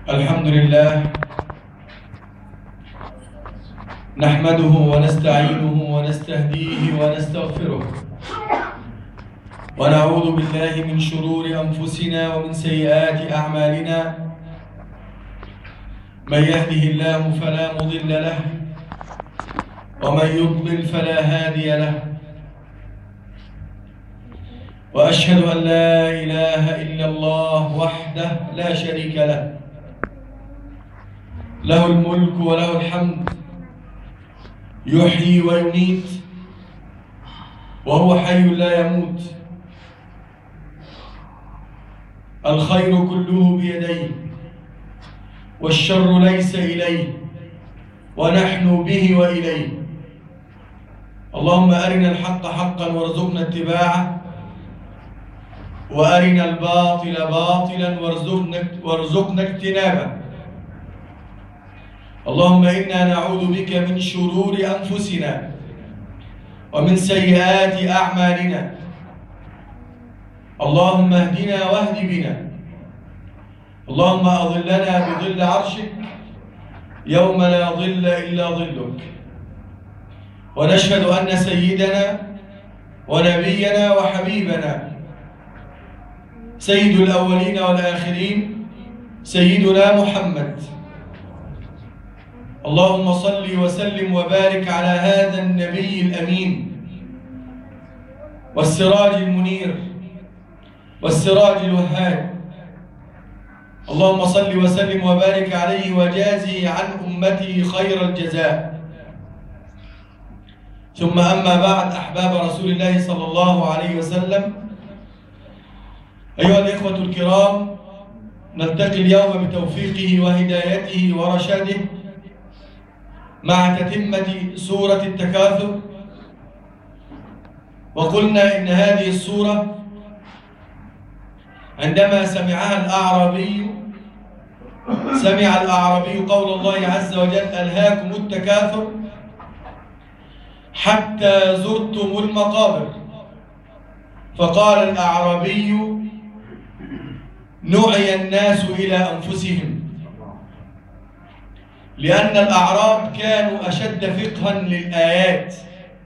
الحمد لله نحمده ونستعينه ونستهديه ونستغفره ونعوذ بالله من شرور أنفسنا ومن سيئات أعمالنا من يهده الله فلا مضل له ومن يضلل فلا هادي له وأشهد أن لا إله إلا الله وحده لا شريك له له الملك وله الحمد يحيي ويميت وهو حي لا يموت الخير كله بيديه والشر ليس إليه ونحن به وإليه اللهم أرنا الحق حقا وارزقنا اتباعه وأرنا الباطل باطلا وارزقنا وارزقنا اجتنابه اللهم إنا نعوذ بك من شرور أنفسنا ومن سيئات أعمالنا اللهم اهدنا واهد بنا اللهم أظلنا بظل عرشك يوم لا ظل إلا ظلك ونشهد أن سيدنا ونبينا وحبيبنا سيد الأولين والآخرين سيدنا محمد اللهم صل وسلم وبارك على هذا النبي الأمين والسراج المنير والسراج الوهاب اللهم صل وسلم وبارك عليه وجازي عن أمته خير الجزاء ثم أما بعد أحباب رسول الله صلى الله عليه وسلم أيها الإخوة الكرام نلتقي اليوم بتوفيقه وهدايته ورشاده مع تتمة سورة التكاثر وقلنا إن هذه السورة عندما سمعها الأعرابي سمع الأعرابي قول الله عز وجل ألهاكم التكاثر حتى زرتم المقابر فقال الأعرابي نعي الناس إلى أنفسهم لأن الأعراب كانوا أشد فقها للآيات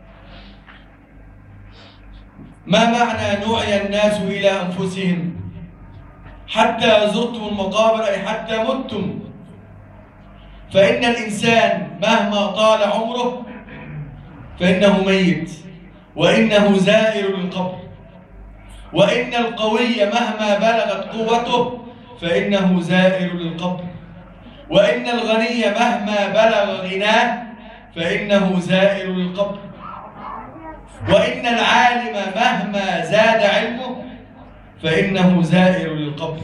ما معنى نعي الناس إلى أنفسهم حتى زرتم المقابر أي حتى متم فإن الإنسان مهما طال عمره فإنه ميت وإنه زائر للقبر وإن القوي مهما بلغت قوته فإنه زائر للقبر وإن الغني مهما بلغ غناه فإنه زائر للقبر وإن العالم مهما زاد علمه فإنه زائر للقبر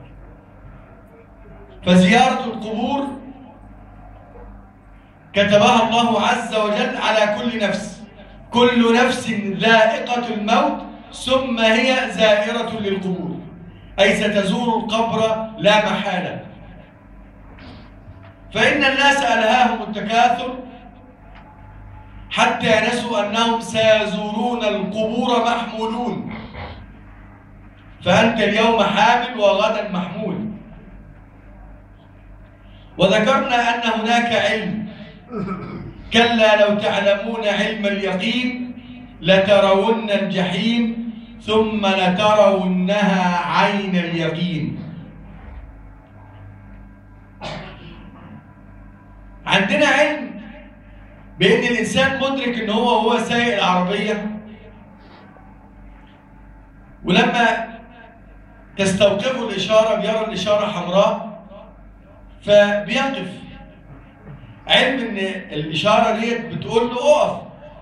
فزيارة القبور كتبها الله عز وجل على كل نفس كل نفس ذائقة الموت ثم هي زائرة للقبور أي ستزور القبر لا محالة فإن الناس ألهاهم التكاثر حتى نسوا أنهم سيزورون القبور محمولون فأنت اليوم حامل وغدا محمول وذكرنا أن هناك علم كلا لو تعلمون علم اليقين لترون الجحيم ثم لترونها عين اليقين عندنا علم بأن الإنسان مدرك أن هو هو سايق العربية ولما تستوقفه الإشارة بيرى الإشارة حمراء فبيقف علم أن الإشارة ديت بتقول له أقف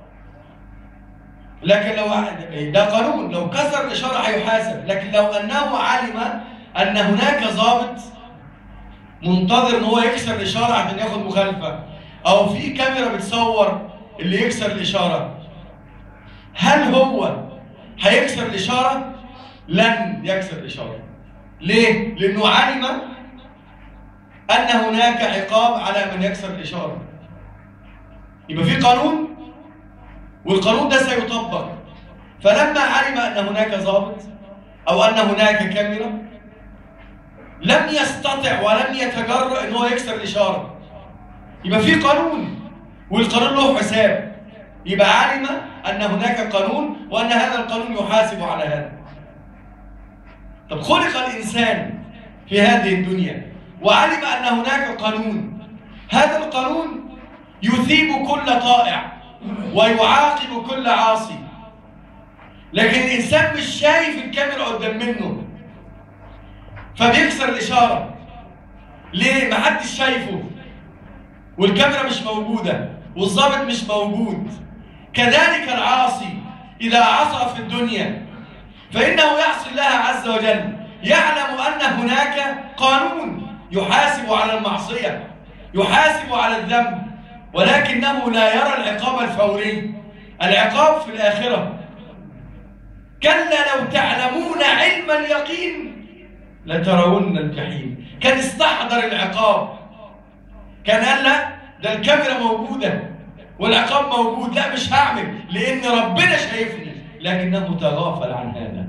لكن لو ده قانون لو كسر الإشارة هيحاسب لكن لو أنه علم أن هناك ضابط منتظر ان هو يكسر الاشاره عشان ياخد مخالفه او في كاميرا بتصور اللي يكسر الاشاره هل هو هيكسر الاشاره لن يكسر الاشاره ليه لانه علم ان هناك عقاب على من يكسر الاشاره يبقى في قانون والقانون ده سيطبق فلما علم ان هناك ضابط او ان هناك كاميرا لم يستطع ولم يتجرأ ان هو يكسر الاشاره يبقى في قانون والقانون له حساب يبقى علم ان هناك قانون وان هذا القانون يحاسب على هذا طب خلق الانسان في هذه الدنيا وعلم ان هناك قانون هذا القانون يثيب كل طائع ويعاقب كل عاصي لكن الانسان مش شايف الكاميرا قدام منه فبيكسر الاشاره ليه محدش شايفه والكاميرا مش موجوده والظابط مش موجود كذلك العاصي اذا عصى في الدنيا فانه يعصي الله عز وجل يعلم ان هناك قانون يحاسب على المعصيه يحاسب على الذنب ولكنه لا يرى العقاب الفوري العقاب في الاخره كلا لو تعلمون علم اليقين لترون الجحيم كان استحضر العقاب كان قال لا ده الكاميرا موجودة والعقاب موجود لا مش هعمل لأن ربنا شايفني لكنه تغافل عن هذا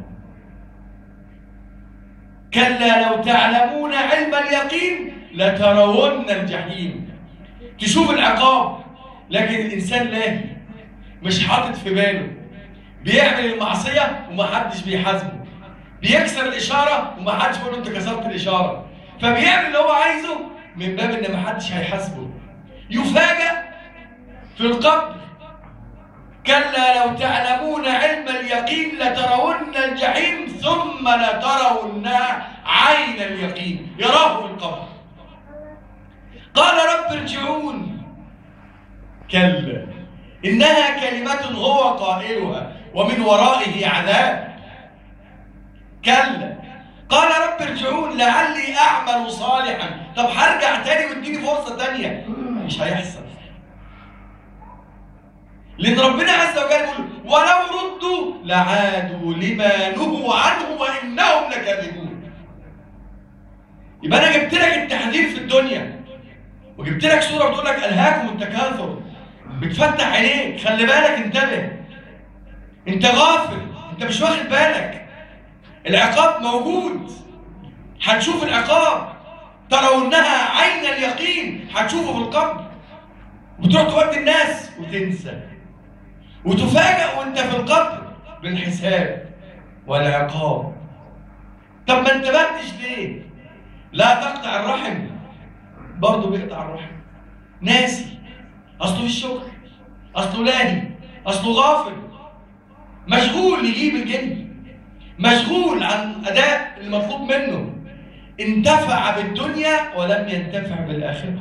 كلا لو تعلمون علم اليقين لترون الجحيم تشوف العقاب لكن الإنسان لاهي مش حاطط في باله بيعمل المعصية ومحدش بيحاسبه بيكسر الإشارة ومحدش بيقول له أنت كسرت الإشارة فبيعمل اللي هو عايزه من باب إن محدش هيحاسبه يفاجأ في القبر كلا لو تعلمون علم اليقين لترون الجحيم ثم لترون عين اليقين يراه في القبر قال رب ارجعون كلا إنها كلمة هو قائلها ومن ورائه عذاب كلا قال رب ارجعون لعلي أعمل صالحا طب هرجع تاني واديني فرصة تانية مش هيحصل لأن ربنا عز وجل يقول ولو ردوا لعادوا لما نهوا عنه وإنهم لكاذبون يبقى أنا جبت لك التحذير في الدنيا وجبت لك سورة بتقول لك ألهاكم التكاثر بتفتح عينيك خلي بالك انتبه انت غافل انت مش واخد بالك العقاب موجود هتشوف العقاب ترونها عين اليقين هتشوفه في القبر وتروح تودي الناس وتنسى وتفاجأ وانت في القبر بالحساب والعقاب طب ما انتبهتش ليه لا تقطع الرحم برضه بيقطع الرحم ناسي اصله في الشغل اصله لاهي اصله غافل مشغول يجيب الجن مشغول عن اداء المطلوب منه انتفع بالدنيا ولم ينتفع بالاخره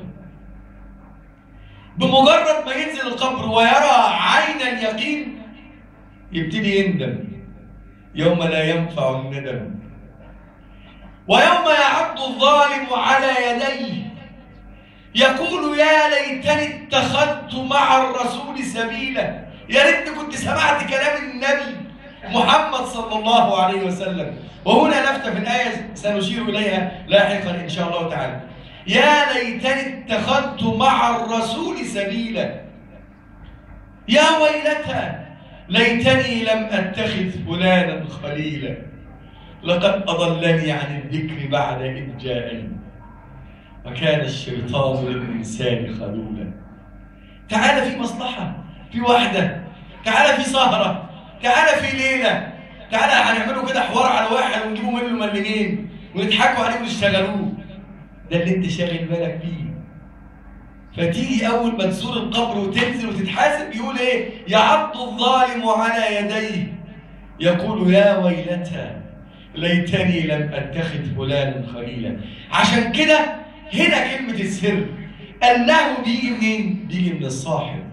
بمجرد ما ينزل القبر ويرى عين اليقين يبتدي يندم يوم لا ينفع الندم ويوم يعض الظالم على يديه يقول يا ليتني اتخذت مع الرسول سبيلا يا ريتني كنت سمعت كلام النبي محمد صلى الله عليه وسلم وهنا لفتة في الآية سنشير إليها لاحقا إن شاء الله تعالى يا ليتني اتخذت مع الرسول سبيلا يا ويلتى ليتني لم أتخذ فلانا خليلا لقد أضلني عن الذكر بعد إذ جاءني وكان الشيطان للإنسان خذولا تعال في مصلحة في واحدة تعال في سهرة تعال في ليلة تعال هنعمله كده حوار على واحد ونجيبه منه ملمين ونضحكوا عليه ونشتغلوه ده اللي انت شاغل بالك بيه فتيجي اول ما تزور القبر وتنزل وتتحاسب يقول ايه يعض الظالم على يديه يقول يا ويلتى ليتني لم اتخذ فلانا خليلا عشان كده هنا كلمه السر انه بيجي منين بيجي من الصاحب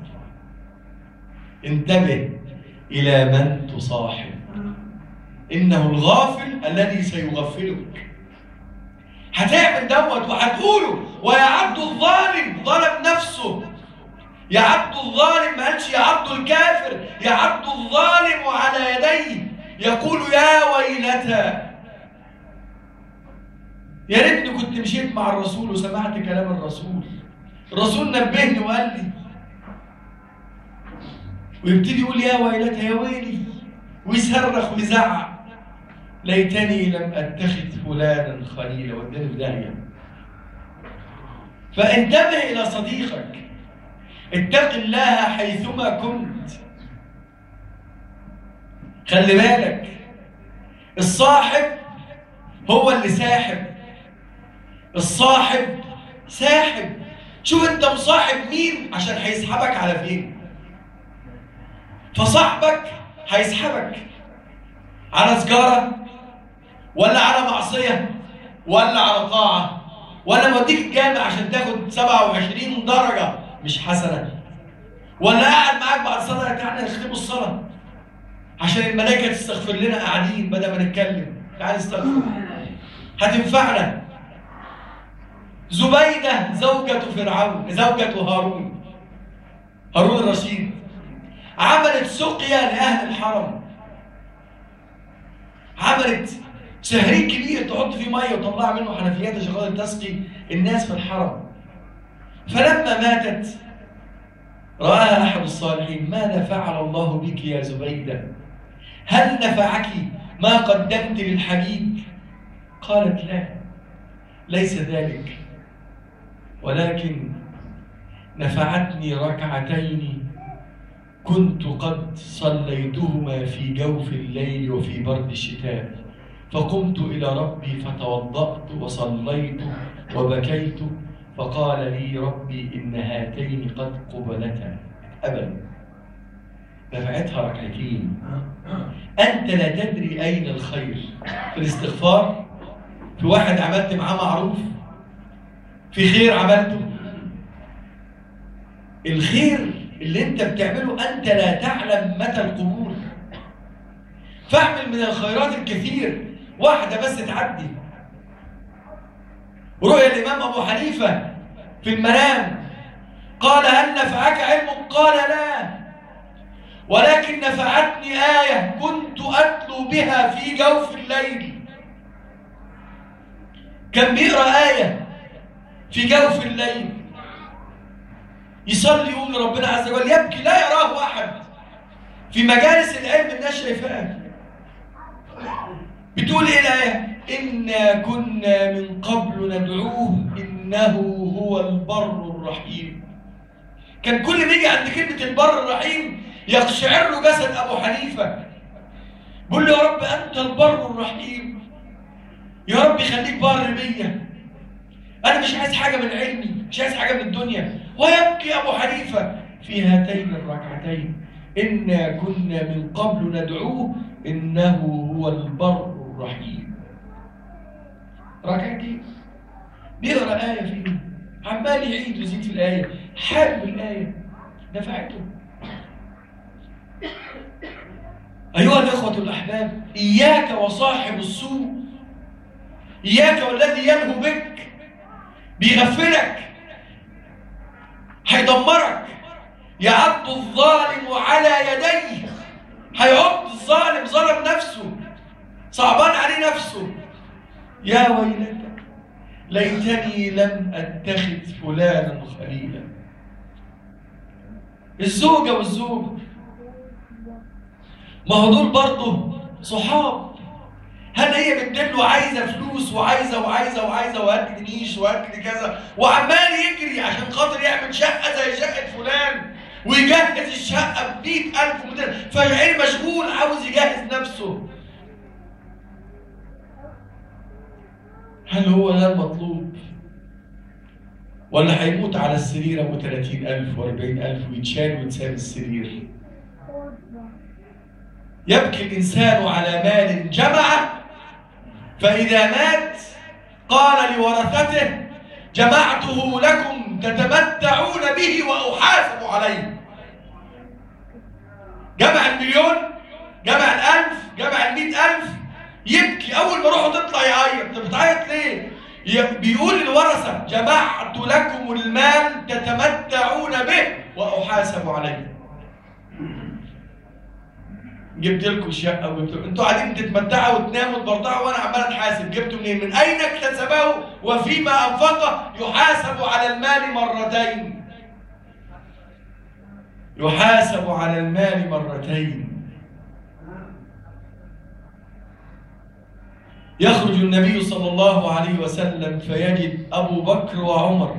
انتبه الى من تصاحب انه الغافل الذي سيغفلك هتعمل دوت وهتقوله ويعد الظالم ظلم نفسه يعد الظالم ما قالش يعد الكافر يعد الظالم على يديه يقول يا ويلتى يا ريتني كنت مشيت مع الرسول وسمعت كلام الرسول الرسول نبهني وقال لي ويبتدي يقول يا ويلتى يا ويلي ويصرخ ويزعق ليتني لم اتخذ فلانا خليلا وداني في داهيه فانتبه الى صديقك اتق الله حيثما كنت خلي بالك الصاحب هو اللي ساحب الصاحب ساحب شوف انت مصاحب مين عشان هيسحبك على فين فصاحبك هيسحبك على سجارة ولا على معصية ولا على طاعة ولا موديك الجامع عشان تاخد 27 درجة مش حسنة ولا قاعد معاك بعد الصلاة تعالى نختموا الصلاة عشان الملائكة تستغفر لنا قاعدين بدل ما نتكلم تعالى نستغفر هتنفعنا زبيدة زوجة فرعون زوجة هارون هارون الرشيد عملت سقيا لأهل الحرم عملت شهرين كبير تحط فيه ميه وتطلع منه حنفيات عشان خاطر تسقي الناس في الحرم فلما ماتت رآها أحد الصالحين ماذا فعل الله بك يا زبيدة هل نفعك ما قدمت للحبيب قالت لا ليس ذلك ولكن نفعتني ركعتين كنت قد صليتهما في جوف الليل وفي برد الشتاء فقمت إلى ربي فتوضأت وصليت وبكيت فقال لي ربي إن هاتين قد قبلتا أبدا نفعتها ركعتين أنت لا تدري أين الخير في الاستغفار في واحد عملت معاه معروف في خير عملته الخير اللي انت بتعمله انت لا تعلم متى القبول فاعمل من الخيرات الكثير واحده بس تعدي رؤيا الامام ابو حنيفه في المنام قال هل نفعك علم قال لا ولكن نفعتني آية كنت أتلو بها في جوف الليل كان بيقرأ آية في جوف الليل يصلي يقول لربنا عز وجل يبكي لا يراه أحد في مجالس العلم الناس شايفاه بتقول ايه الآية؟ إنا كنا من قبل ندعوه إنه هو البر الرحيم كان كل ما يجي عند كلمة البر الرحيم يقشعر له جسد أبو حنيفة بيقول له يا رب أنت البر الرحيم يا رب خليك بار بيا أنا مش عايز حاجة من علمي مش عايز حاجة من الدنيا ويبكي أبو حنيفة في هاتين الركعتين إنا كنا من قبل ندعوه إنه هو البر الرحيم ركعتين بيقرأ آية فيه عمال يعيد ويزيد في الآية حابب الآية نفعته أيها الإخوة الأحباب إياك وصاحب السوء إياك والذي يلهو بك بيغفلك هيدمرك يعض الظالم على يديه هيعض الظالم ظلم نفسه صعبان عليه نفسه يا ويلتى ليتني لم اتخذ فلانا خليلا الزوجة والزوج ما هو دول برضه صحاب هل هي بتدله عايزه فلوس وعايزه وعايزه وعايزه وهات لي نيش وهات لي كذا وعمال يجري عشان خاطر يعمل شقه زي شقه فلان ويجهز الشقه ب 100000 و فالعين مشغول عاوز يجهز نفسه هل هو ده المطلوب؟ ولا هيموت على السرير ابو 30000 و40000 ويتشال ويتساب السرير؟ يبكي الإنسان على مال جمعه فإذا مات قال لورثته جمعته لكم تتمتعون به وأحاسب عليه جمع المليون جمع الألف جمع المئة ألف يبكي أول ما روحه تطلع يعيط أنت بتعيط ليه؟ بيقول للورثة جمعت لكم المال تتمتعون به وأحاسب عليه جبت لكم شقه وجبت لكم انتوا قاعدين تتمتعوا وتناموا وتبرطعوا وانا عمال اتحاسب جبتوا منين؟ من اين اكتسبه وفيما انفقه يحاسب على المال مرتين. يحاسب على المال مرتين. يخرج النبي صلى الله عليه وسلم فيجد أبو بكر وعمر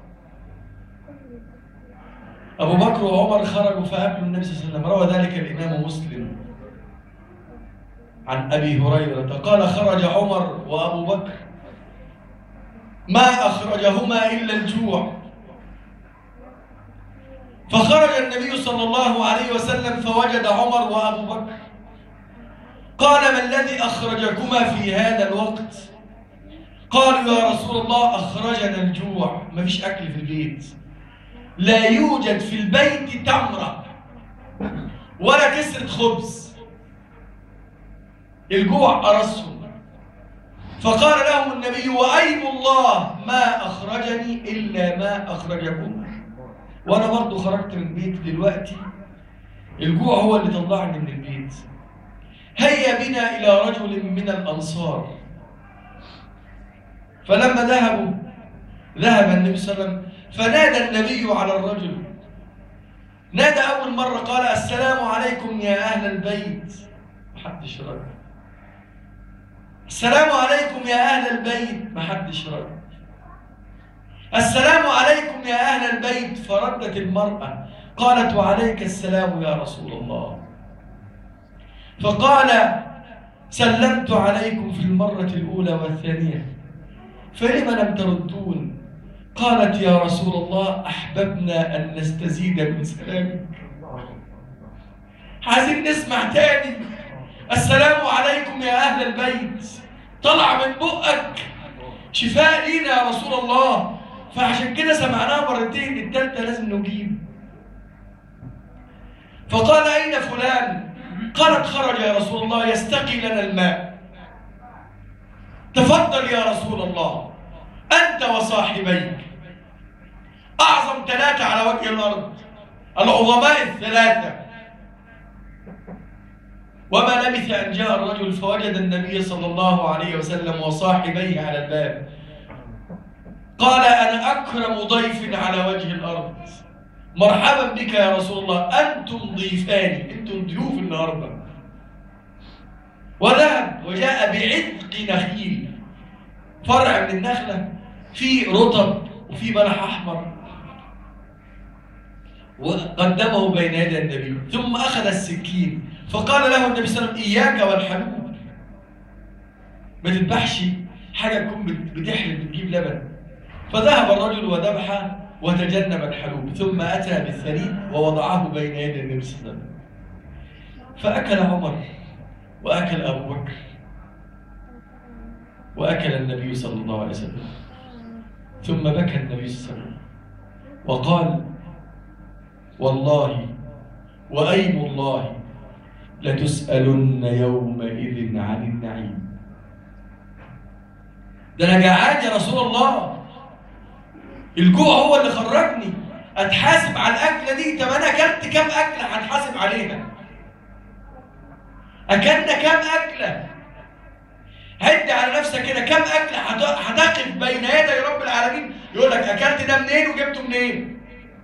أبو بكر وعمر خرجوا فقابلوا النبي صلى الله عليه وسلم روى ذلك الإمام مسلم عن أبي هريرة قال خرج عمر وأبو بكر ما أخرجهما إلا الجوع فخرج النبي صلى الله عليه وسلم فوجد عمر وأبو بكر قال ما الذي أخرجكما في هذا الوقت قالوا يا رسول الله أخرجنا الجوع ما فيش أكل في البيت لا يوجد في البيت تمرة ولا كسرة خبز الجوع أرسهم فقال لهم النبي وأيم الله ما أخرجني إلا ما أخرجكم وأنا برضو خرجت من البيت دلوقتي الجوع هو اللي طلعني من البيت هيا بنا إلى رجل من الأنصار فلما ذهبوا ذهب النبي صلى الله عليه وسلم فنادى النبي على الرجل نادى أول مرة قال السلام عليكم يا أهل البيت محدش رد السلام عليكم يا أهل البيت محدش رد السلام عليكم يا أهل البيت فردت المرأة قالت وعليك السلام يا رسول الله فقال سلمت عليكم في المرة الأولى والثانية فلم لم تردون قالت يا رسول الله أحببنا أن نستزيد من سلامك عايزين نسمع تاني السلام عليكم يا أهل البيت طلع من بقك شفاء لينا يا رسول الله فعشان كده سمعناها مرتين التالتة لازم نجيب فقال أين فلان قالت خرج يا رسول الله يستقي لنا الماء تفضل يا رسول الله أنت وصاحبيك أعظم ثلاثة على وجه الأرض العظماء الثلاثة وما لبث أن جاء الرجل فوجد النبي صلى الله عليه وسلم وصاحبيه على الباب قال أنا أكرم ضيف على وجه الأرض مرحبا بك يا رسول الله أنتم ضيفاني أنتم ضيوف النهاردة وذهب وجاء بعتق نخيل فرع من النخلة فيه رطب وفيه بلح أحمر وقدمه بين يدي النبي ثم أخذ السكين فقال له النبي صلى الله عليه وسلم إياك والحلوب ما تذبحش حاجة تكون بتحلب بتجيب لبن فذهب الرجل وذبح وتجنب الحلوب ثم أتى بالثريد ووضعه بين يدي النبي صلى الله عليه وسلم فأكل عمر وأكل أبو بكر وأكل النبي صلى الله عليه وسلم ثم بكى النبي صلى الله عليه وسلم وقال والله وأيم الله لتسألن يومئذ عن النعيم ده أنا جعان يا رسول الله الجوع هو اللي خرجني أتحاسب على الأكلة دي طب أنا أكلت كام أكلة هتحاسب عليها أكلنا كام أكلة عد على نفسك كده كام أكلة هتقف بين يدي رب العالمين يقول لك أكلت ده منين وجبته منين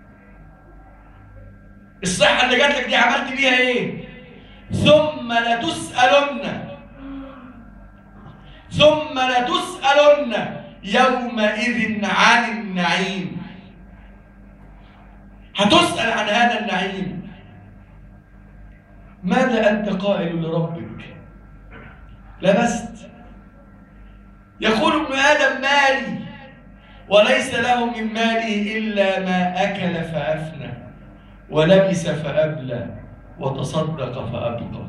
الصحة اللي جات لك دي عملت بيها إيه ثم لتسألن ثم لتسألن يومئذ عن النعيم هتسأل عن هذا النعيم ماذا أنت قائل لربك لبست يقول ابن آدم مالي وليس له من ماله إلا ما أكل فأفنى ولبس فأبلى وتصدق فأبقى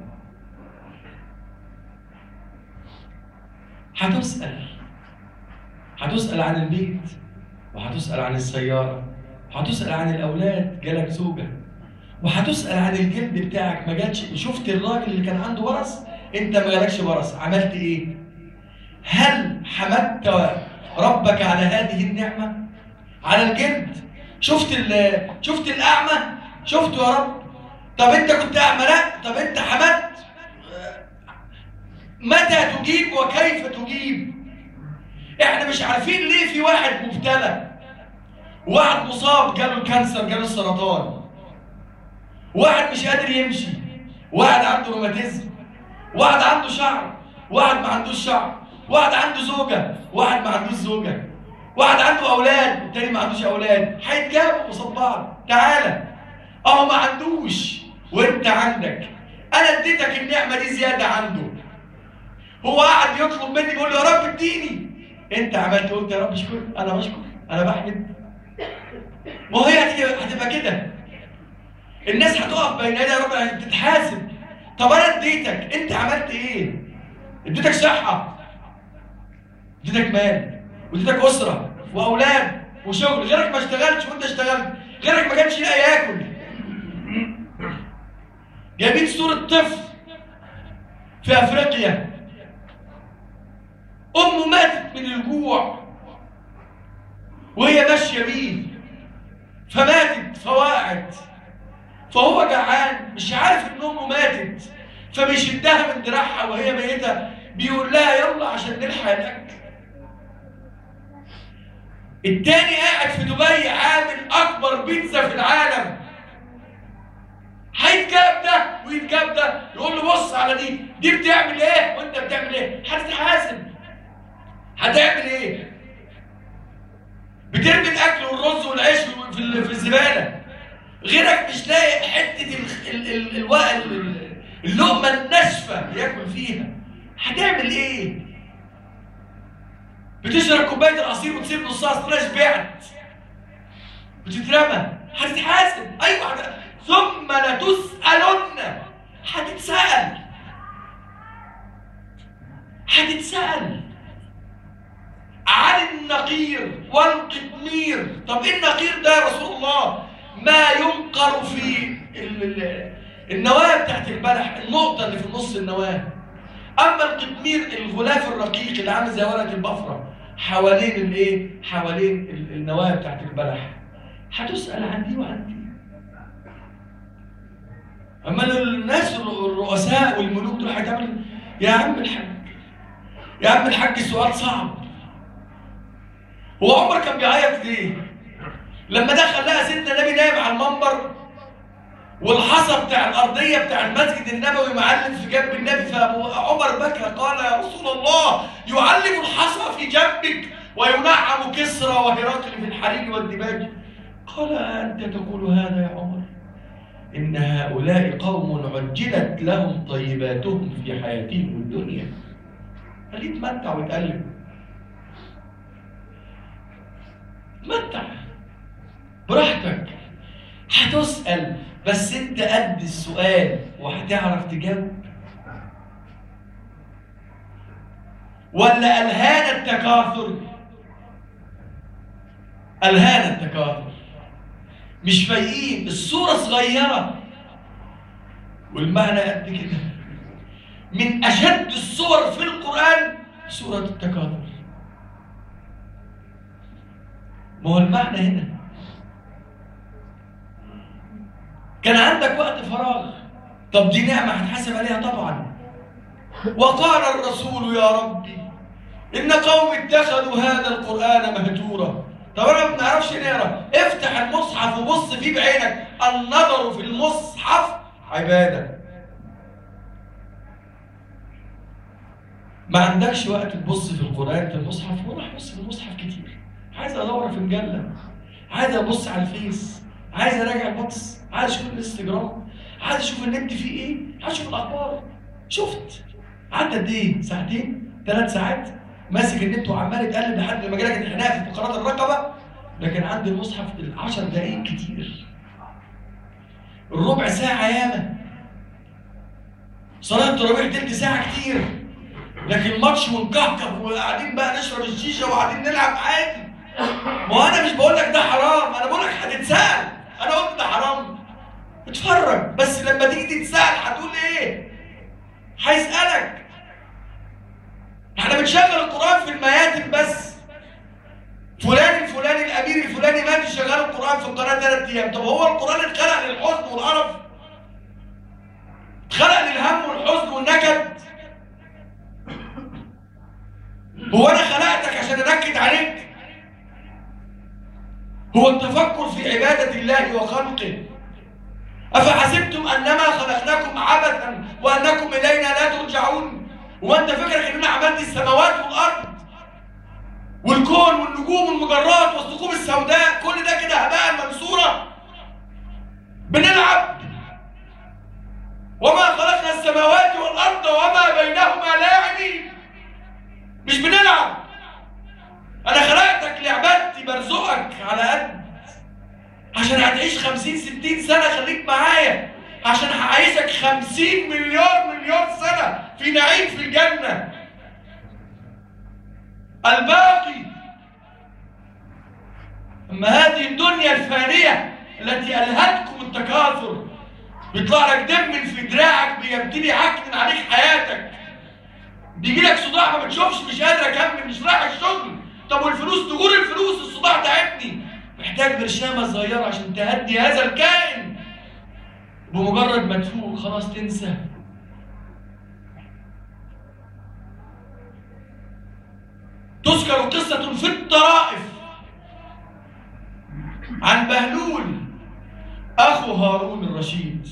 هتسأل هتسأل عن البيت وهتسأل عن السيارة وهتسأل عن الأولاد جالك زوجة وهتسأل عن الجلد بتاعك ما جاتش شفت الراجل اللي كان عنده برص انت ما جالكش برص عملت ايه هل حمدت ربك على هذه النعمة على الجلد شفت شفت الأعمى شفته يا رب طب انت كنت أعمى لا طب انت حمدت متى تجيب وكيف تجيب احنا مش عارفين ليه في واحد مبتلى واحد مصاب جاله الكانسر جاله السرطان واحد مش قادر يمشي واحد عنده روماتيزم واحد عنده شعر واحد ما عندوش شعر واحد عنده زوجة واحد ما عندوش زوجة واحد عنده أولاد والتاني ما عندوش أولاد هيتجابوا قصاد بعض تعالى أهو ما عندوش وأنت عندك أنا اديتك النعمة دي زيادة عنده هو قاعد يطلب مني بيقول لي يا رب اديني أنت عملت قلت يا رب اشكر أنا بشكر أنا بحمد ما هي هتبقى هتبقى كده الناس هتقف بين يدي ربنا تتحاسب طب انا اديتك انت عملت ايه اديتك صحه اديتك مال واديتك اسره واولاد وشغل غيرك ما اشتغلش وانت اشتغلت غيرك ما كانش لاقي ياكل جايبين صوره طفل في افريقيا امه ماتت من الجوع وهي ماشيه بيه فماتت فوقعت فهو جعان مش عارف ان امه ماتت فبيشدها من دراعها وهي ميته بيقول لها يلا عشان نلحق الاكل التاني قاعد في دبي عامل اكبر بيتزا في العالم هيتجاب ده ويتجاب ده يقول له بص على دي دي بتعمل ايه وانت بتعمل ايه هتتحاسب هتعمل ايه بترمي الاكل والرز والعيش في في الزباله غيرك مش لاقي حته ال ال ال ال اللقمه الناشفه ياكل فيها هتعمل ايه بتشرب كوبايه العصير وتسيب نصها اصل شبعت بتترمى هتتحاسب ايوه هت... ثم لتسالن هتتسال هتتسال عن النقير والقطمير طب ايه النقير ده يا رسول الله ما ينقر في النواه بتاعت البلح النقطه اللي في نص النواه اما القطمير الغلاف الرقيق اللي عامل زي ورقه البفره حوالين الايه حوالين النواه بتاعت البلح هتسال عن دي وعن دي اما الناس الرؤساء والملوك دول هتعمل يا عم الحاج يا عم الحاج السؤال صعب هو عمر كان بيعيط ليه لما دخل لقى سيدنا النبي نايم على المنبر والحصى بتاع الارضيه بتاع المسجد النبوي معلم في جنب النبي فابو عمر بكى قال يا رسول الله يعلم الحصى في جنبك وينعم كسرى وهرقل في الحرير والدباج قال انت تقول هذا يا عمر ان هؤلاء قوم عجلت لهم طيباتهم في حياتهم الدنيا خليه يتمتع ويتقلب تمتع براحتك هتسأل بس انت قد السؤال وهتعرف تجاوب ولا ألهان التكاثر ألهان التكاثر مش فايقين الصورة صغيرة والمعنى قد كده من أشد الصور في القرآن سورة التكاثر ما هو المعنى هنا كان عندك وقت فراغ طب دي نعمة هتحاسب عليها طبعا وقال الرسول يا ربي إن قوم اتخذوا هذا القرآن مهجورا طب أنا ما بنعرفش نقرا افتح المصحف وبص فيه بعينك النظر في المصحف عبادة ما عندكش وقت تبص في القرآن في المصحف وراح بص في المصحف كتير عايز ادور في مجله عايز ابص على الفيس عايز اراجع الواتس عايز اشوف الانستجرام عايز اشوف النت فيه ايه عايز اشوف الاخبار شفت عدى قد ايه ساعتين ثلاث ساعات ماسك النت وعمال يتقلب لحد لما جالك انحناء في فقرات الرقبه لكن عند المصحف العشر دقايق كتير الربع ساعة ياما صلاة التراويح تلت ساعة كتير لكن ماتش ونكهكه وقاعدين بقى نشرب الشيشة وقاعدين نلعب عادي ما هو انا مش بقول لك ده حرام انا بقول لك هتتسال انا قلت ده حرام اتفرج بس لما تيجي تتسال هتقول ايه هيسالك احنا بنشغل القران في المياتم بس فلان الفلاني الامير الفلاني مات يشغل القران في القناه ثلاث ايام طب هو القران اتخلق للحزن والقرف اتخلق للهم والحزن والنكد هو انا خلقتك عشان انكد عليك هو التفكر في عبادة الله وخلقه أفحسبتم أنما خلقناكم عبثا وأنكم إلينا لا ترجعون وانت فكرك ان انا عملت السماوات والارض والكون والنجوم والمجرات والثقوب السوداء كل ده كده هباء منصوره بنلعب وما خلقنا السماوات والارض وما بينهما لاعبين مش بنلعب انا خلقتك لعبتي برزقك على قد عشان هتعيش خمسين ستين سنة خليك معايا عشان هعيشك خمسين مليار مليار سنة في نعيم في الجنة الباقي أما هذه الدنيا الفانية التي ألهتكم التكاثر بيطلع لك دم في دراعك بيبتدي يعكنن عليك حياتك بيجي لك صداع ما بتشوفش مش قادر اكمل مش رايح الشغل طب والفلوس تجور الفلوس الصداع تعبني محتاج برشامه صغيره عشان تهدي هذا الكائن بمجرد ما تفوق خلاص تنسى تذكر قصة في الطرائف عن بهلول أخو هارون الرشيد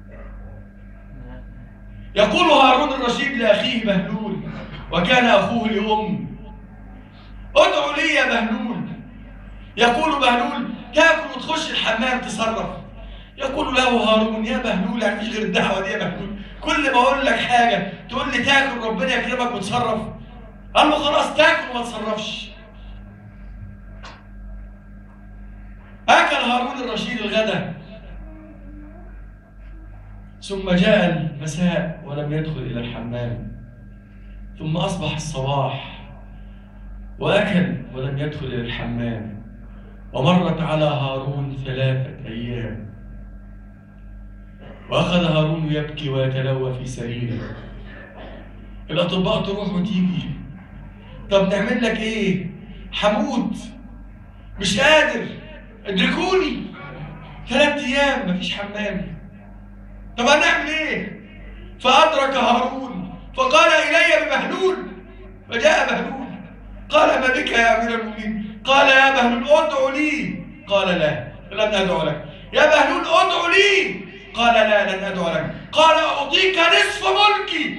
يقول هارون الرشيد لأخيه بهلول وكان أخوه لأم ادعوا لي يا بهلول يقول بهلول تاكل وتخش الحمام تصرف يقول له هارون يا بهلول يعني مفيش غير الدعوه دي يا بهلول كل ما اقول لك حاجه تقول لي تاكل ربنا يكرمك وتصرف قال له خلاص تاكل وما تصرفش اكل هارون الرشيد الغداء ثم جاء المساء ولم يدخل الى الحمام ثم اصبح الصباح واكل ولم يدخل الى الحمام ومرت على هارون ثلاثة أيام وأخذ هارون يبكي ويتلوى في سريره الأطباء تروح وتيجي طب نعمل لك إيه؟ حموت مش قادر ادركوني ثلاث أيام مفيش حمام طب هنعمل إيه؟ فأدرك هارون فقال إلي بمهلول فجاء بهلول قال ما بك يا أمير المؤمنين قال يا بهلول ادعو لي قال لا لن ادعو لك يا بهلول ادعو لي قال لا لن ادعو لك قال اعطيك نصف ملكي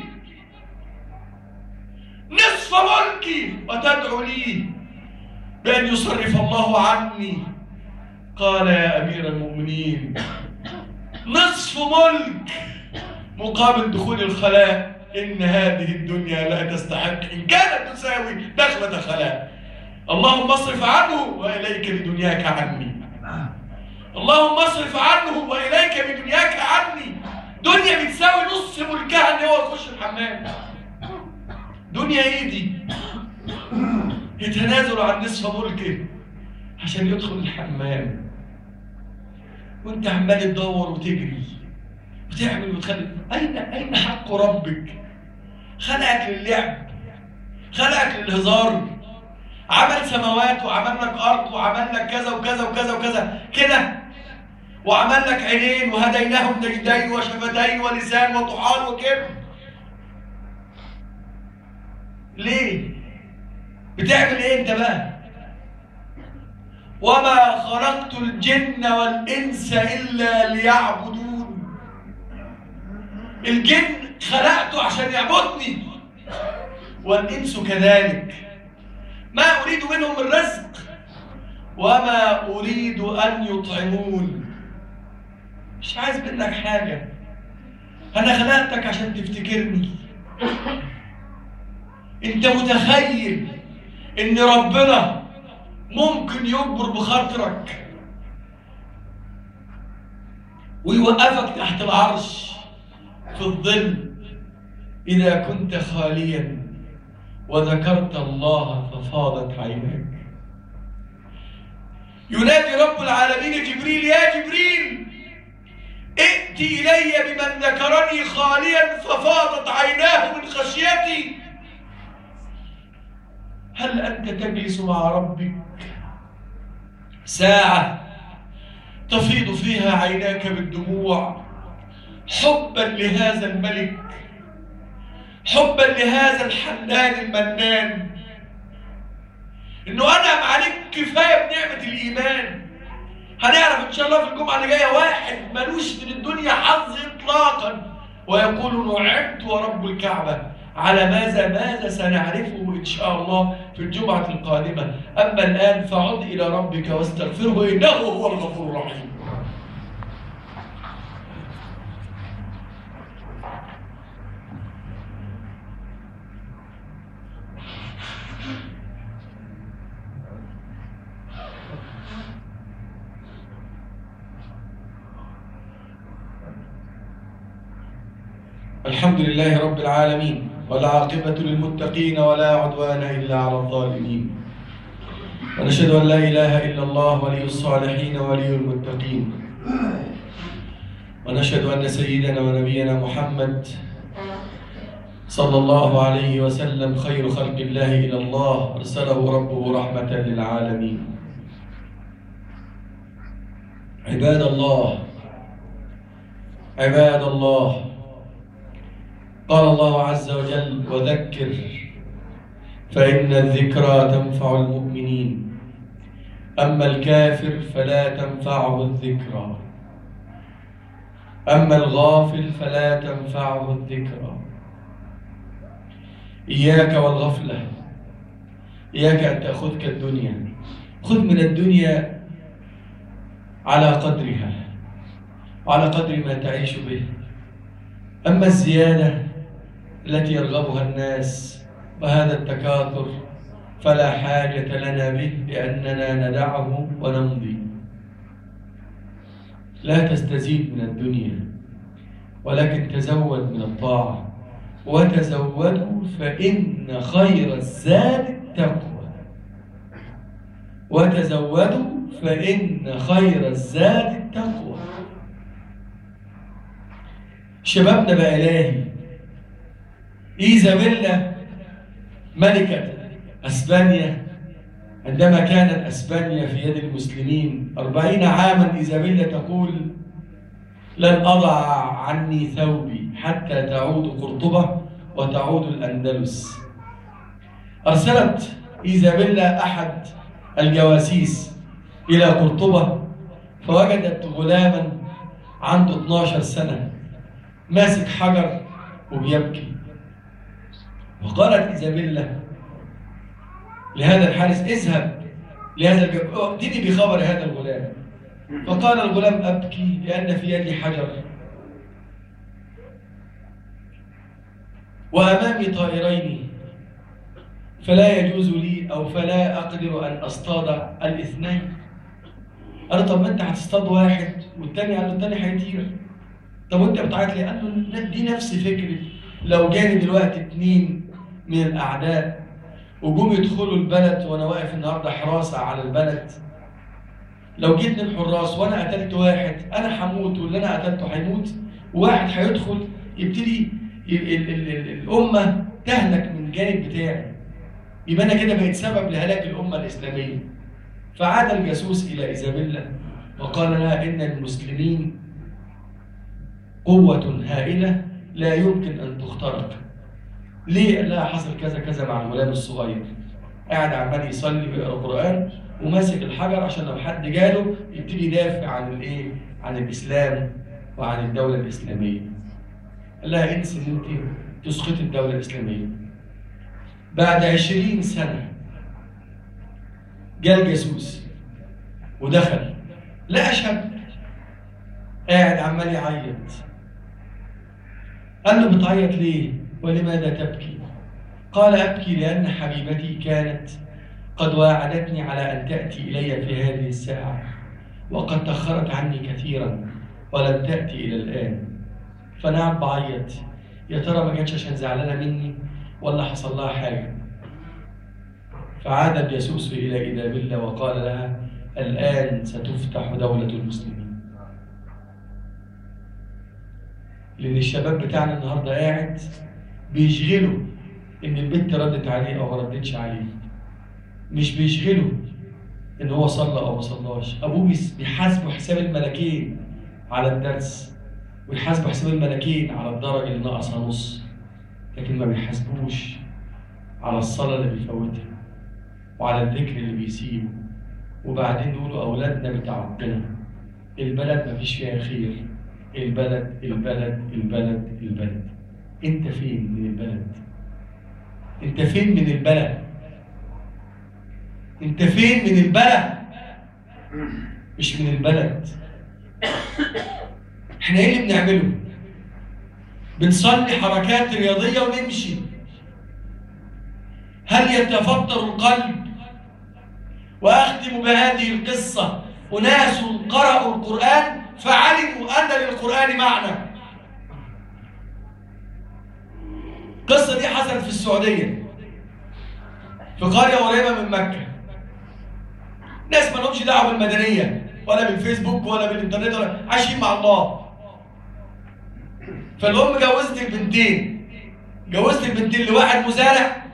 نصف ملكي وتدعو لي بان يصرف الله عني قال يا امير المؤمنين نصف ملك مقابل دخول الخلاء إن هذه الدنيا لا تستحق إن كانت تساوي دخلة خلاء اللهم اصرف عنه وإليك بدنياك عني اللهم اصرف عنه وإليك بدنياك عني دنيا بتساوي نص ملكها إن هو يخش الحمام دنيا إيه دي؟ يتنازل عن نصف ملكه عشان يدخل الحمام وانت عمال تدور وتجري وتعمل وتخلي اين اين حق ربك؟ خلقك للعب خلقك للهزار عمل سماوات وعمل لك ارض وعمل لك كذا وكذا وكذا وكذا كده وعمل لك عينين وهديناهم نجدين وشفتين ولسان وطحال وكده ليه بتعمل ايه انت بقى وما خلقت الجن والانس الا ليعبدون الجن خلقته عشان يعبدني والانس كذلك ما اريد منهم الرزق وما اريد ان يطعمون مش عايز منك حاجه انا خلقتك عشان تفتكرني انت متخيل ان ربنا ممكن يجبر بخاطرك ويوقفك تحت العرش في الظل اذا كنت خاليا وذكرت الله ففاضت عيناك ينادي رب العالمين جبريل يا جبريل ائت الي بمن ذكرني خاليا ففاضت عيناه من خشيتي هل انت تجلس مع ربك ساعه تفيض فيها عيناك بالدموع حبا لهذا الملك حبا لهذا الحنان المنان انه انعم عليك كفايه بنعمه الايمان هنعرف ان شاء الله في الجمعه اللي جايه واحد ملوش من الدنيا حظ اطلاقا ويقول نعمت ورب الكعبه على ماذا ماذا سنعرفه إن شاء الله في الجمعة القادمة أما الآن فعد إلى ربك واستغفره إنه هو الغفور الرحيم الحمد لله رب العالمين والعاقبة للمتقين ولا عدوان إلا على الظالمين ونشهد أن لا إله إلا الله ولي الصالحين ولي المتقين ونشهد أن سيدنا ونبينا محمد صلى الله عليه وسلم خير خلق الله إلى الله أرسله ربه رحمة للعالمين عباد الله عباد الله قال الله عز وجل وذكر فإن الذكرى تنفع المؤمنين أما الكافر فلا تنفعه الذكرى أما الغافل فلا تنفعه الذكرى إياك والغفلة إياك أن تأخذك الدنيا خذ من الدنيا على قدرها وعلى قدر ما تعيش به أما الزيادة التي يرغبها الناس وهذا التكاثر فلا حاجة لنا به لأننا ندعه ونمضي لا تستزيد من الدنيا ولكن تزود من الطاعة وتزودوا فإن خير الزاد التقوى وتزودوا فإن خير الزاد التقوى شبابنا بقى إلهي إيزابيلا ملكة أسبانيا عندما كانت أسبانيا في يد المسلمين أربعين عاما إيزابيلا تقول لن أضع عني ثوبي حتى تعود قرطبة وتعود الأندلس أرسلت إيزابيلا أحد الجواسيس إلى قرطبة فوجدت غلاما عنده 12 سنة ماسك حجر وبيبكي وقالت إيزابيلا لهذا الحارس اذهب لهذا الجب... ائتني بخبر هذا الغلام فقال الغلام أبكي لأن في يدي حجر وأمامي طائرين فلا يجوز لي أو فلا أقدر أن أصطاد الاثنين قال طب ما أنت هتصطاد واحد والتاني قال له التاني هيطير طب وأنت بتعيط ليه؟ قال له دي نفس فكرة لو جاني دلوقتي اتنين من الأعداء وجم يدخلوا البلد وأنا واقف النهاردة حراسة على البلد لو جيت من حراس وأنا قتلت واحد أنا هموت واللي أنا قتلته هيموت وواحد هيدخل يبتدي الأمة تهلك من الجانب بتاعي يبقى أنا كده بقيت سبب لهلاك الأمة الإسلامية فعاد الجاسوس إلى إيزابيلا وقال لها إن المسلمين قوة هائلة لا يمكن أن تخترق ليه؟ قال لها حصل كذا كذا مع الغلام الصغير قاعد عمال يصلي ويقرا قرآن وماسك الحجر عشان لو حد جاله يبتدي يدافع عن الايه؟ عن الاسلام وعن الدولة الإسلامية. قال لها انسي ان انت تسقطي الدولة الإسلامية. بعد عشرين سنة جاء الجاسوس ودخل لقى شاب قاعد عمال يعيط قال له بتعيط ليه؟ ولماذا تبكي؟ قال أبكي لأن حبيبتي كانت قد واعدتني على أن تأتي إلي في هذه الساعة وقد تأخرت عني كثيرا ولم تأتي إلى الآن فنعم بعيط يا ترى ما كانتش عشان زعلانة مني ولا حصل لها حاجة فعاد الجاسوس إلى إيزابيلا وقال لها الآن ستفتح دولة المسلمين لأن الشباب بتاعنا النهاردة قاعد بيشغله إن البنت ردت عليه أو ما ردتش عليه مش بيشغله إن هو صلى أو ما صلاش أبوه بيحاسبه حساب الملكين على الدرس ويحاسبه حساب الملكين على الدرجة اللي ناقصها نص لكن ما بيحاسبوش على الصلاة اللي بيفوتها وعلى الذكر اللي بيسيبه وبعدين يقولوا أولادنا بتاع ربنا البلد ما فيش فيها خير البلد البلد البلد البلد انت فين من البلد انت فين من البلد انت فين من البلد مش من البلد احنا ايه اللي بنعمله بنصلي حركات رياضيه ونمشي هل يتفطر القلب واختم بهذه القصه اناس قرأوا القرآن فعلموا أن للقرآن معنى القصة دي حصلت في السعودية في قرية قريبة من مكة ناس ما لهمش دعوة بالمدنية ولا بالفيسبوك ولا بالإنترنت ولا عايشين مع الله فالأم جوزت البنتين جوزت البنتين لواحد مزارع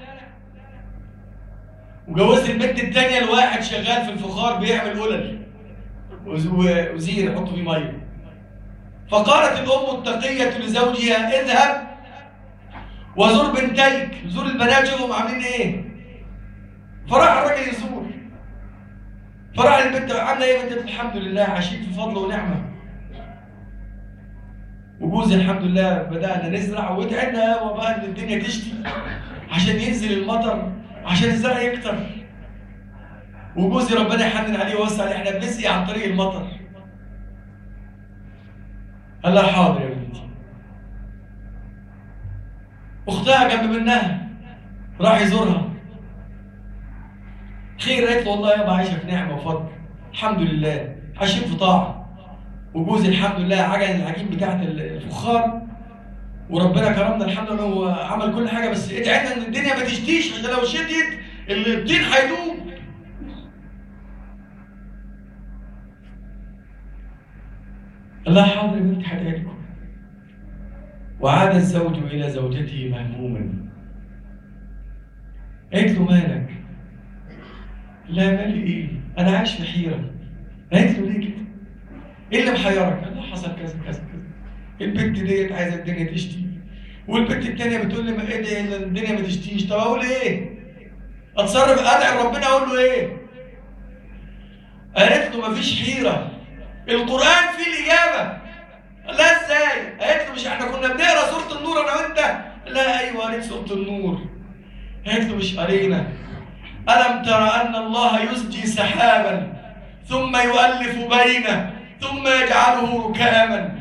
وجوزت البنت الثانية لواحد شغال في الفخار بيعمل قلل وزير يحطوا فيه ميه فقالت الام التقيه لزوجها اذهب وزور بنتيك زور البنات شوفهم عاملين ايه فراح الراجل يزور فراح البنت عامله ايه بنت الحمد لله عايشين في فضل ونعمه وجوزي الحمد لله بدانا نزرع وادعينا وبقى ان الدنيا تشتي عشان ينزل المطر عشان الزرع يكتر وجوزي ربنا يحنن عليه ويوسع عليه احنا بنسقي عن طريق المطر قال لها حاضر يا بنتي اختها جنب منها راح يزورها خير قالت له والله يابا عايشه في نعمه وفضل الحمد لله عايشين في طاعه وجوزي الحمد لله عجن العجين بتاعت الفخار وربنا كرمنا الحمد لله هو عمل كل حاجه بس ادعي ان الدنيا ما تشتيش عشان لو شديت الطين هيدوب الله حاضر بنت حدائكم وعاد الزوج إلى زوجته مهموما قالت له مالك لا مالي ايه انا عايش في حيره قالت له ليه كده ايه اللي محيرك قال له حصل كذا كذا كذا البنت ديت عايزه الدنيا تشتي والبنت الثانيه بتقول لي ما ادعي ان الدنيا ما تشتيش طب اقول ايه اتصرف ادعي ربنا اقول له ايه قالت له مفيش حيره القرآن فيه الإجابة لا ازاي؟ قالت له مش احنا كنا بنقرا سورة النور انا وانت؟ لا ايوه قريت سورة النور. قالت له مش قرينا. ألم ترى أن الله يزجي سحابا ثم يؤلف بينه ثم يجعله ركاما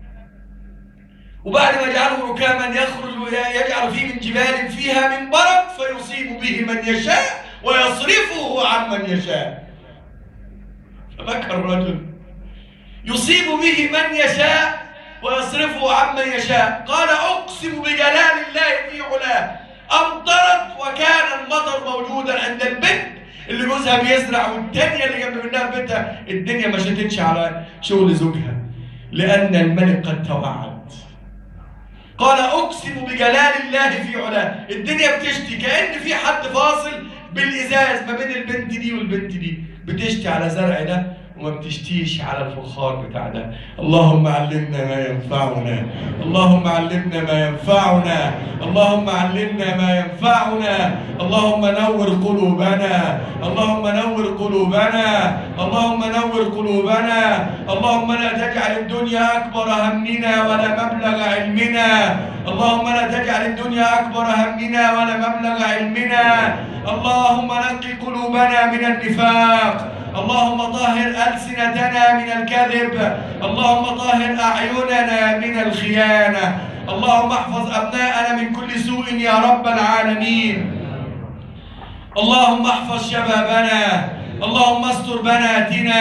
وبعد ما يجعله ركاما يخرج يجعل فيه من جبال فيها من برد فيصيب به من يشاء ويصرفه عن من يشاء فبكى الرجل يصيب به من يشاء ويصرفه عمن يشاء قال أقسم بجلال الله في علاه أمطرت وكان المطر موجودا عند البنت اللي جوزها بيزرع والتانية اللي جنب منها بيتها الدنيا ما شتتش على شغل زوجها لأن الملك قد توعد قال أقسم بجلال الله في علاه الدنيا بتشتي كأن في حد فاصل بالإزاز ما بين البنت دي والبنت دي بتشتي على زرع ده وما بتشتيش على الفخار بتاع ده اللهم علمنا ما ينفعنا اللهم علمنا ما ينفعنا اللهم علمنا ما ينفعنا اللهم نور قلوبنا اللهم نور قلوبنا اللهم نور قلوبنا اللهم لا تجعل الدنيا أكبر همنا ولا مبلغ علمنا اللهم لا تجعل الدنيا أكبر همنا ولا مبلغ علمنا اللهم نقي قلوبنا من النفاق اللهم طهر ألسنتنا من الكذب اللهم طهر أعيننا من الخيانة اللهم احفظ أبناءنا من كل سوء يا رب العالمين اللهم احفظ شبابنا اللهم استر بناتنا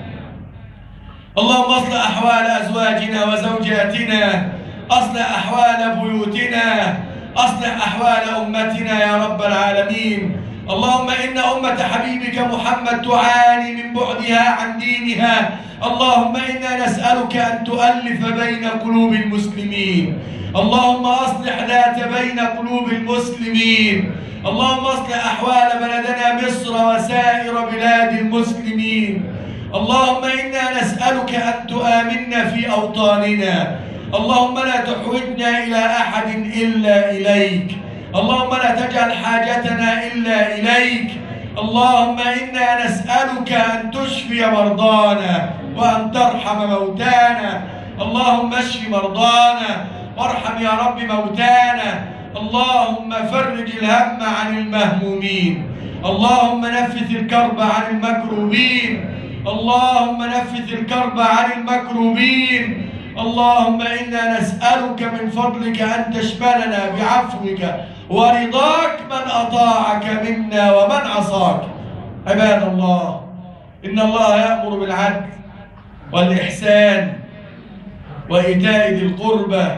اللهم اصلح أحوال أزواجنا وزوجاتنا أصلح أحوال بيوتنا أصلح أحوال أمتنا يا رب العالمين اللهم إن أمة حبيبك محمد تعاني من بعدها عن دينها اللهم إنا نسألك أن تؤلف بين قلوب المسلمين اللهم أصلح ذات بين قلوب المسلمين اللهم اصلح أحوال بلدنا مصر وسائر بلاد المسلمين اللهم إنا نسألك أن تؤمنا في أوطاننا اللهم لا تحوجنا إلى أحد إلا إليك اللهم لا تجعل حاجتنا إلا إليك اللهم إنا نسألك أن تشفي مرضانا وأن ترحم موتانا اللهم اشف مرضانا وارحم يا رب موتانا اللهم فرج الهم عن المهمومين اللهم نفث الكرب عن المكروبين اللهم نفث الكرب عن المكروبين اللهم إنا نسألك من فضلك أن تشملنا بعفوك ورضاك من أطاعك منا ومن عصاك عباد الله إن الله يأمر بالعدل والإحسان وإيتاء ذي القربى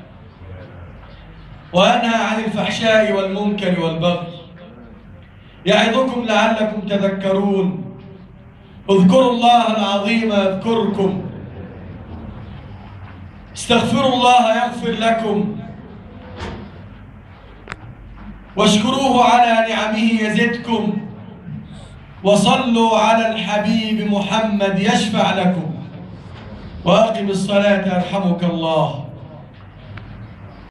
وينهى عن الفحشاء والمنكر والبغي يعظكم لعلكم تذكرون اذكروا الله العظيم يذكركم استغفروا الله يغفر لكم واشكروه على نعمه يزدكم وصلوا على الحبيب محمد يشفع لكم واقم الصلاه يرحمك الله